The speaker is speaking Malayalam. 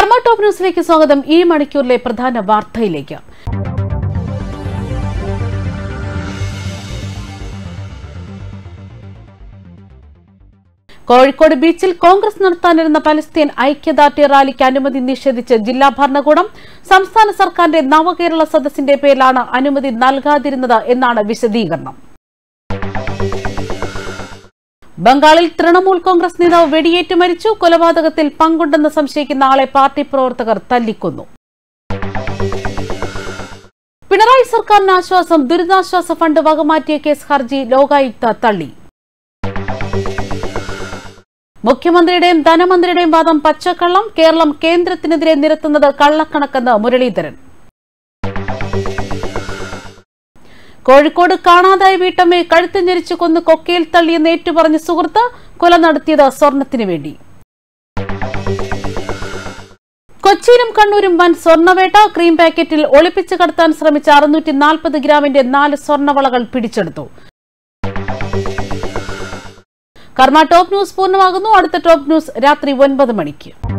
കർമ്മ ടോപ്പ് ന്യൂസിലേക്ക് സ്വാഗതം ഈ മണിക്കൂറിലെ പ്രധാന വാർത്തയിലേക്ക് കോഴിക്കോട് ബീച്ചിൽ കോൺഗ്രസ് നടത്താനിരുന്ന പലസ്തീൻ ഐക്യദാർഢ്യ റാലിക്ക് അനുമതി നിഷേധിച്ച് ജില്ലാ ഭരണകൂടം സംസ്ഥാന സർക്കാരിന്റെ നവകേരള സദസ്സിന്റെ പേരിലാണ് അനുമതി നൽകാതിരുന്നത് എന്നാണ് വിശദീകരണം ബംഗാളിൽ തൃണമൂൽ കോൺഗ്രസ് നേതാവ് വെടിയേറ്റ് മരിച്ചു കൊലപാതകത്തിൽ പങ്കുണ്ടെന്ന് സംശയിക്കുന്ന ആളെ പാർട്ടി പ്രവർത്തകർ തല്ലിക്കൊന്നു പിണറായി സർക്കാരിന് ആശ്വാസം ദുരിതാശ്വാസ ഫണ്ട് വകമാറ്റിയ കേസ് ഹർജി ലോകായുക്ത തള്ളി മുഖ്യമന്ത്രിയുടെയും ധനമന്ത്രിയുടെയും വാദം പച്ചക്കള്ളം കേരളം കേന്ദ്രത്തിനെതിരെ നിരത്തുന്നത് കള്ളക്കണക്കെന്ന് മുരളീധരൻ കോഴിക്കോട് കാണാതായ വീട്ടമ്മയെ കഴുത്ത് ഞെരിച്ചു കൊന്ന് കൊക്കയിൽ തള്ളിയെന്ന് ഏറ്റുപറഞ്ഞ സുഹൃത്ത് കൊല നടത്തിയത് സ്വർണത്തിനു വേണ്ടി കൊച്ചിയിലും കണ്ണൂരും വൻ സ്വർണ്ണവേട്ട ക്രീം പാക്കറ്റിൽ ഒളിപ്പിച്ച് കടത്താൻ ശ്രമിച്ച അറുന്നൂറ്റി നാൽപ്പത് ഗ്രാമിന്റെ നാല് സ്വർണ്ണവളകൾ പിടിച്ചെടുത്തു കർമ്മ ടോപ്പ് ന്യൂസ് പൂർണ്ണമാകുന്നു അടുത്ത ടോപ്പ് ന്യൂസ് രാത്രി ഒൻപത് മണിക്ക്